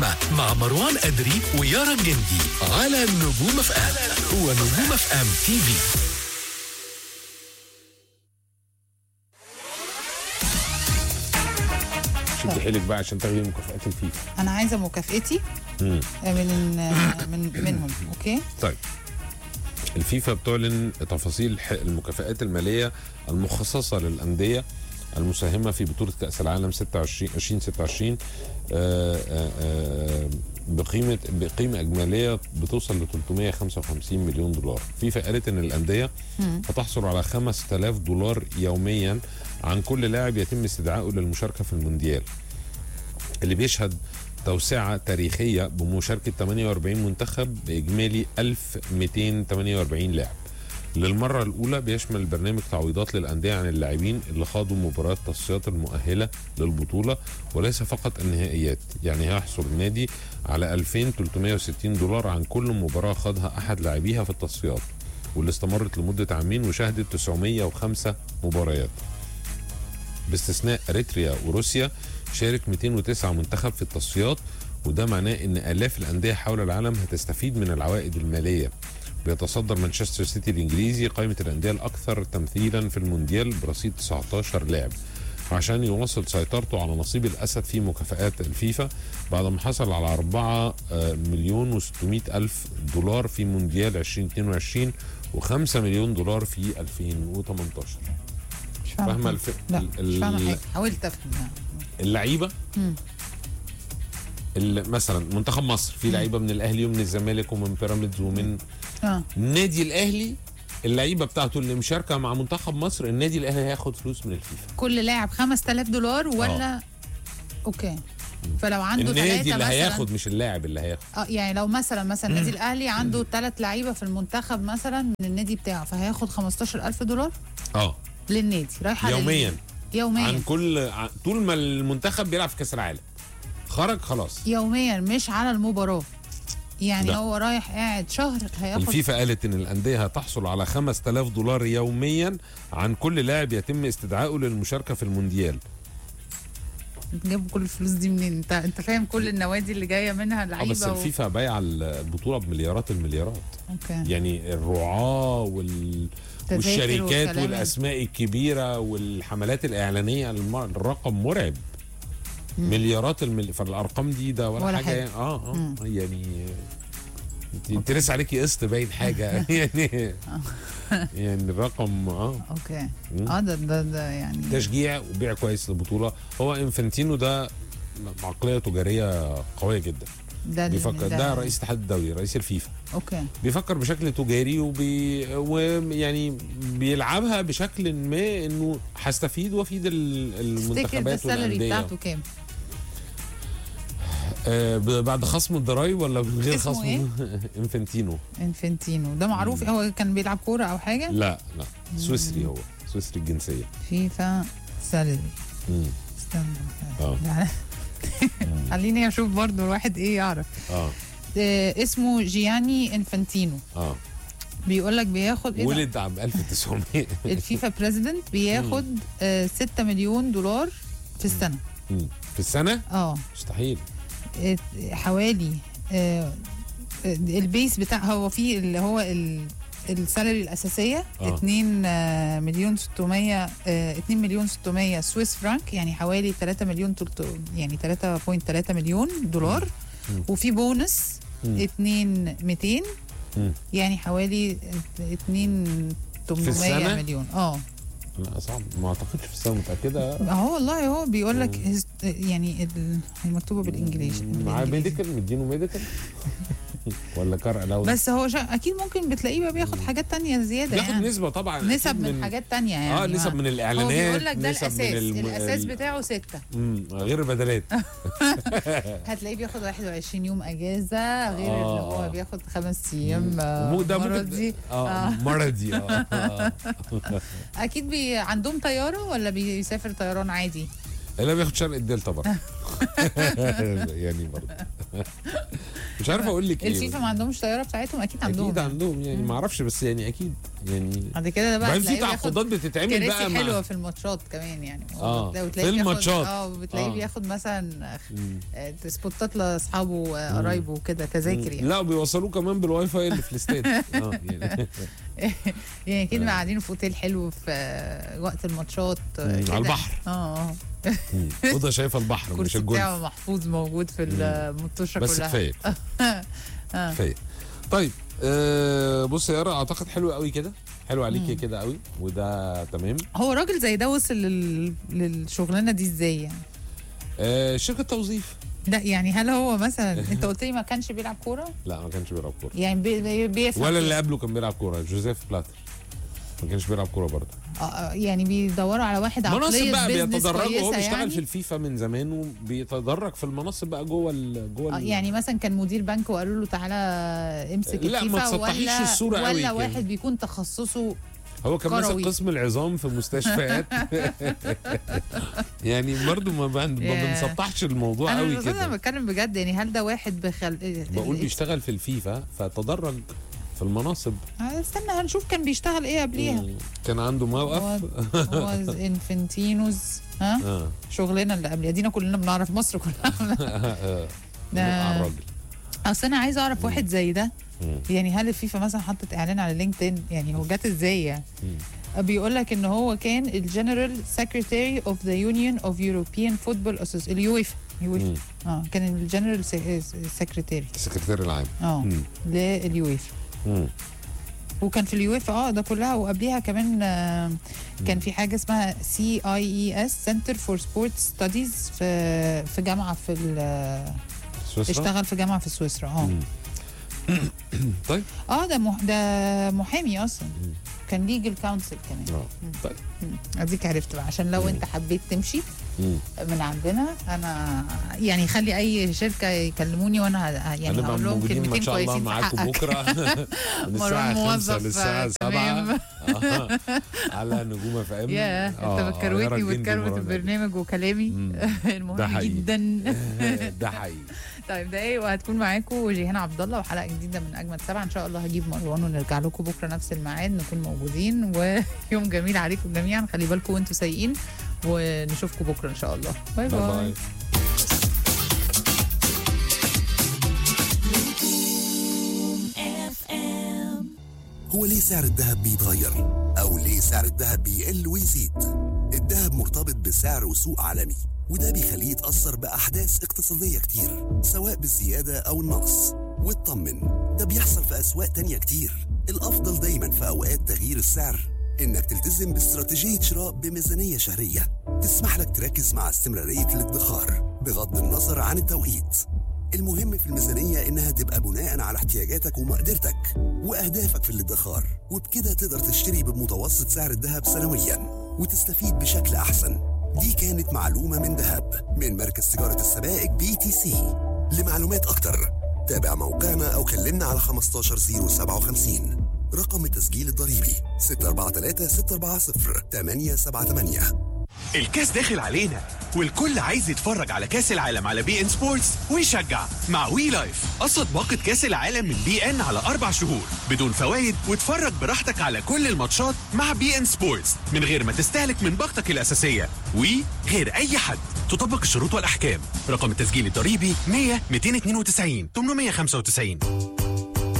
اللحمة مع مروان أدري ويارا الجندي على نجوم اف ام ونجوم اف ام تي في شد حيلك بقى عشان تاخدي مكافآت الفيفا انا عايزه مكافئتي مم. من من منهم اوكي طيب الفيفا بتعلن تفاصيل ح- المكافآت المالية المخصصة للأندية المساهمة في بطولة كأس العالم 26 2026 آه، آه، آه، بقيمة بقيمة إجمالية بتوصل ل 355 مليون دولار. فيفا قالت إن الأندية هتحصل على 5000 دولار يوميا عن كل لاعب يتم استدعائه للمشاركة في المونديال. اللي بيشهد توسعة تاريخية بمشاركة 48 منتخب بإجمالي 1248 لاعب للمرة الأولى بيشمل البرنامج تعويضات للأندية عن اللاعبين اللي خاضوا مباريات تصفيات المؤهلة للبطولة وليس فقط النهائيات يعني هيحصل النادي على 2360 دولار عن كل مباراة خاضها أحد لاعبيها في التصفيات واللي استمرت لمدة عامين وشهدت 905 مباريات باستثناء اريتريا وروسيا شارك 209 منتخب في التصفيات وده معناه ان الاف الانديه حول العالم هتستفيد من العوائد الماليه بيتصدر مانشستر سيتي الانجليزي قائمه الانديه الاكثر تمثيلا في المونديال برصيد 19 لاعب عشان يواصل سيطرته على نصيب الاسد في مكافآت الفيفا بعد ما حصل على 4 مليون و600 الف دولار في مونديال 2022 و5 مليون دولار في 2018 مش فاهمه فاهمه حاجة. الف... لا ال- مش فاهمه ال- حاجه حاولت افهم اللعيبه ال- مثلا منتخب مصر في لعيبه من الاهلي ومن الزمالك ومن بيراميدز ومن اه النادي الاهلي اللعيبه بتاعته اللي مشاركه مع منتخب مصر النادي الاهلي هياخد فلوس من الفيفا كل لاعب 5000 دولار ولا اوكي فلو عنده النادي ثلاثة اللي مثلا هياخد مش اللاعب اللي هياخد اه يعني لو مثلا مثلا النادي الاهلي عنده ثلاث لعيبه في المنتخب مثلا من النادي بتاعه فهياخد 15000 دولار اه للنادي رايحه لل- يوميا يوميا عن كل عن طول ما المنتخب بيلعب في كاس العالم خرج خلاص يوميا مش على المباراه يعني لا. هو رايح قاعد شهر هياخد الفيفا قالت ان الانديه هتحصل على 5000 دولار يوميا عن كل لاعب يتم استدعائه للمشاركه في المونديال جابوا كل الفلوس دي منين انت انت فاهم كل النوادي اللي جايه منها اه لعيبه بس الفيفا بايعه البطوله بمليارات المليارات اوكي يعني الرعاة وال... تذاكر والشركات والكلام والاسماء الكبيره والحملات الاعلانيه الم- الرقم مرعب مليارات المل... فالارقام دي ده ولا, ولا حاجه, حاجة. يعني اه اه يعني انت- انت لسه عليكي قسط باين حاجه يعني يعني الرقم اه اوكي مم. اه ده ده, ده يعني تشجيع وبيع كويس للبطوله هو انفانتينو ده عقليه تجاريه قويه جدا ده اللي- بيفكر ده رئيس الاتحاد الدولي رئيس الفيفا اوكي بيفكر بشكل تجاري وبي ويعني بيلعبها بشكل ما انه هستفيد وافيد ال- تفتكر ده المنتخبات السالري والانديه بتاعته كام؟ آه ب- بعد خصم الضرايب ولا من غير اسمه خصم إيه؟ انفنتينو انفنتينو ده معروف هو كان بيلعب كوره او حاجه لا لا سويسري هو سويسري الجنسيه فيفا سالري مم. استنى اه يعني خليني اشوف برضو الواحد ايه يعرف اه آه اسمه جياني انفانتينو اه بيقول لك بياخد ايه ده؟ ولد عام 1900 الفيفا بريزيدنت بياخد آه 6 مليون دولار في السنه مم. في السنه اه مستحيل آه، حوالي آه آه، البيس بتاع هو في اللي هو ال- السالري الاساسيه آه. 2 آه، مليون 600 آه، 2 مليون 600 سويس فرانك يعني حوالي 3 مليون تلت- يعني 3.3 مليون دولار مم. وفي بونص مم. 2 200 مم. يعني حوالي 2 800 السنة؟ مليون اه لا صعب ما اعتقدش في السنه متاكده هو والله هو بيقول لك هز- يعني ال- هي مكتوبه بالانجليزي معاه بالإنجليزي. ميديكال مدينه ميديكال ولا كار الاول بس هو شا... اكيد ممكن بتلاقيه بقى بياخد حاجات تانية زياده بياخد يعني نسبه طبعا نسب أكيد من, حاجات تانية يعني اه نسب ما- من هو الاعلانات بيقول لك ده نسب الاساس من الم... الاساس ال- بتاعه ستة مم، غير البدلات هتلاقيه بياخد 21 يوم اجازه غير اللي آه. هو بياخد خمس ايام مو- ده مرة ممكن دي اه آه. مرضي اه آه. اكيد بي... عندهم طياره ولا بيسافر طيران عادي لا بياخد شرق الدلتا برضه يعني برضه مش عارف اقول لك ايه الفيفا ما عندهمش طياره بتاعتهم اكيد عندهم اكيد عندهم يعني ما اعرفش بس يعني اكيد يعني بعد كده ده بقى بعدين في تلاقيه بياخد تعاقدات بتتعمل كراسي بقى مع حلوه في الماتشات كمان يعني آه، وتلاقيه في بياخد- الماتشات. اه بتلاقيه آه. بياخد مثلا مم. آه، سبوتات لاصحابه وقرايبه وكده تذاكر يعني لا وبيوصلوه كمان بالواي فاي اللي في الاستاد اه يعني يعني اكيد قاعدين في اوتيل حلو في آه، وقت الماتشات آه، مم، كده. على البحر. اه اه مم. اوضه شايفه البحر مش الكرسي الجولف بتاعه محفوظ موجود في المطوشه بس كلها كفايه كفايه طيب آه بص يا يارا اعتقد حلو قوي كده حلو عليكي كده قوي وده تمام هو راجل زي ده وصل لل... للشغلانه دي ازاي يعني آه شركه توظيف لا يعني هل هو مثلا انت قلت لي ما كانش بيلعب كوره لا ما كانش بيلعب كوره يعني بي... بي- بيفهم ولا اللي قبله كان بيلعب كوره جوزيف بلاتر ما كانش بيلعب كوره برضه آه، آه، يعني بيدوروا على واحد مناصب عقليه بقى بيزنس بيتدرج كويسه وهو بيشتغل يعني في الفيفا من زمان وبيتدرج في المناصب بقى جوه ال جوه آه، ال- يعني مثلا كان مدير بنك وقالوا له تعالى امسك لا، ما الفيفا تسطحيش ولا الصورة ولا قوي كده. واحد بيكون تخصصه هو كان ماسك كروي. قسم العظام في مستشفيات يعني برضه ما, بن- ما ياه. بنسطحش الموضوع انا قوي بس انا كده بتكلم بجد يعني هل ده واحد بخل بقول بيشتغل في الفيفا فتدرج في المناصب آه، استنى هنشوف كان بيشتغل ايه قبليها مم. كان عنده موقف هو انفنتينوز ها اه شغلنا اللي قبل ادينا كلنا بنعرف مصر كلها آه. ده- وقع الراجل اصل انا عايزه اعرف واحد زي ده مم. يعني هل الفيفا مثلا حطت اعلان على لينكدين يعني هو جات ازاي يعني بيقول لك ان هو كان الجنرال سكرتاري اوف ذا يونيون اوف يوروبيان فوتبول اليويفا يويفا مم. اه كان الجنرال سكرتاري السكرتير العام اه مم. لليويفا مم. وكان في اليويفا اه ده كلها وقبليها كمان آه، كان في حاجه اسمها سي اي اي اس سنتر فور سبورت ستاديز في في جامعه في ال- سويسرا اشتغل في جامعه في سويسرا اه مم. طيب اه ده مح ده محامي اصلا كان ليجل كونسل كمان اه طيب مم. اديك عرفت بقى عشان لو انت حبيت تمشي مم. من عندنا انا يعني خلي اي شركه يكلموني وانا ه- يعني هنبقى هقول لهم موجودين كلمتين ما شاء الله كويسين في معاكم حقك بكره من مروان الساعه 5 موظف، للساعه آه، 7 تمام. على نجوم اف ام يا انت بتكروتني وتكروت البرنامج وكلامي مم. ده المهم حقيقي. جدا ده حقيقي طيب ده ايه وهتكون معاكم جيهان عبد الله وحلقه جديده من اجمل سبعه ان شاء الله هجيب مروان ونرجع لكم بكره نفس الميعاد نكون موجودين ويوم جميل عليكم جميعا خلي بالكم وانتوا سايقين ونشوفكم بكره ان شاء الله باي باي باي, باي هو ليه سعر الذهب بيتغير؟ أو ليه سعر الذهب بيقل ويزيد؟ الذهب مرتبط بسعر وسوق عالمي وده بيخليه يتأثر بأحداث اقتصادية كتير سواء بالزيادة أو النقص واطمن ده بيحصل في أسواق تانية كتير الأفضل دايما في أوقات تغيير السعر إنك تلتزم باستراتيجية شراء بميزانية شهرية تسمح لك تركز مع استمرارية الادخار بغض النظر عن التوقيت المهم في الميزانية إنها تبقى بناء على احتياجاتك ومقدرتك وأهدافك في الادخار وبكده تقدر تشتري بمتوسط سعر الذهب سنويا وتستفيد بشكل أحسن دي كانت معلومة من ذهب من مركز تجارة السبائك بي تي سي لمعلومات أكتر تابع موقعنا أو كلمنا على 15057 رقم التسجيل الضريبي 643 640 878 الكاس داخل علينا والكل عايز يتفرج على كاس العالم على بي ان سبورتس ويشجع مع وي لايف قصد باقة كاس العالم من بي ان على اربع شهور بدون فوائد واتفرج براحتك على كل الماتشات مع بي ان سبورتس من غير ما تستهلك من باقتك الاساسيه وي غير اي حد تطبق الشروط والاحكام رقم التسجيل الضريبي 100 292 895